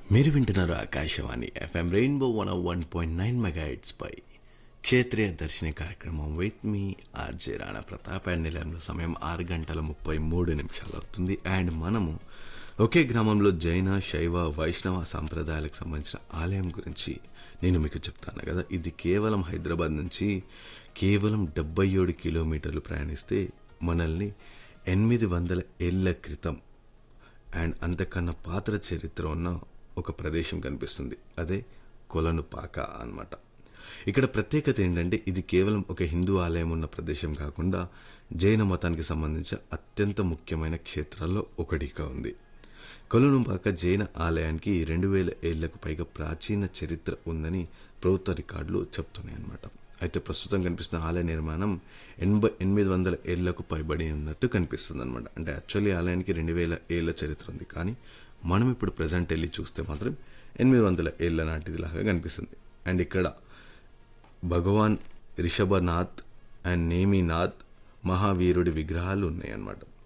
మీరు వింటున్నారు Akashvani FM rainbow one one point nine megahertz పై క్షేత్రీయ దర్శిని కార్యక్రమం విత్ మీ ఆర్జే రాణా ప్రతాప్ అండ్ నిలయంలో సమయం ఆరు గంటల ముప్పై మూడు నిమిషాలు అవుతుంది అండ్ మనము ఒకే గ్రామంలో జైన శైవ వైష్ణవ సాంప్రదాయాలకు సంబంధించిన ఆలయం గురించి నేను మీకు చెప్తాను కదా ఇది కేవలం హైదరాబాద్ నుంచి కేవలం డెబ్బై ఏడు కిలోమీటర్లు ప్రయాణిస్తే మనల్ని ఎనిమిది వందల ఏళ్ల క్రితం అండ్ అంతకన్నా పాత్ర చరిత్ర ఉన్న ఒక ప్రదేశం కనిపిస్తుంది అదే కొలనుపాక అన్నమాట ఇక్కడ ప్రత్యేకత ఏంటంటే ఇది కేవలం ఒక హిందూ ఆలయం ఉన్న ప్రదేశం కాకుండా జైన మతానికి సంబంధించిన అత్యంత ముఖ్యమైన క్షేత్రాల్లో ఒకటిగా ఉంది కొలనుపాక జైన ఆలయానికి రెండు వేల ఏళ్లకు పైగా ప్రాచీన చరిత్ర ఉందని ప్రభుత్వ రికార్డులు చెప్తున్నాయి అన్నమాట అయితే ప్రస్తుతం కనిపిస్తున్న ఆలయ నిర్మాణం ఎనభై ఎనిమిది వందల ఏళ్లకు పైబడి ఉన్నట్టు కనిపిస్తుంది అనమాట అంటే యాక్చువల్లీ ఆలయానికి రెండు వేల ఏళ్ల చరిత్ర ఉంది కానీ మనం ఇప్పుడు ప్రజెంట్ వెళ్ళి చూస్తే మాత్రం ఎనిమిది వందల ఏళ్ల నాటిది లాగా కనిపిస్తుంది అండ్ ఇక్కడ భగవాన్ రిషభనాథ్ అండ్ నేమినాథ్ మహావీరుడి విగ్రహాలు ఉన్నాయి అన్నమాట